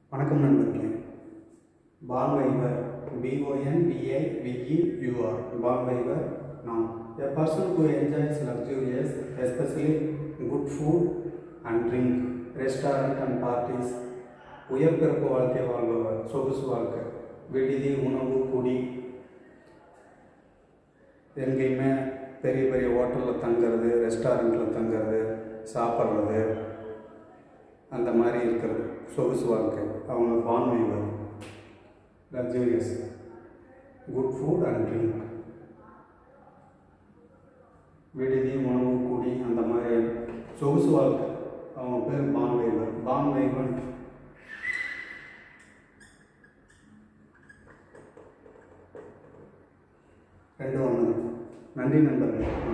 வணக்கம் நண்பர்களே bon viveur B O N V I V E U R bon viveur நாம் a person who enjoys luxurious especially good food and drink restaurant and parties உயர்பிறப்பு வாழ்க்கை வாழ்பவர் சொகுசு வாழ்க்கை விடுதி உணவு குடி எங்கேயுமே பெரிய பெரிய ஹோட்டலில் தங்குறது ரெஸ்டாரண்ட்டில் தங்குறது சாப்பிட்றது அந்த மாதிரி இருக்கிறது சொகுசு வாழ்க்கை அவங்க bon viveur luxurious good food and drink விடுதி உணவு குடி அந்த மாதிரி சொகுசு வாழ்க்கை அவங்க பேர் பான் வைவர் பான் வைவன் ரெண்டு ஒன்று நன்றி நண்பர்களே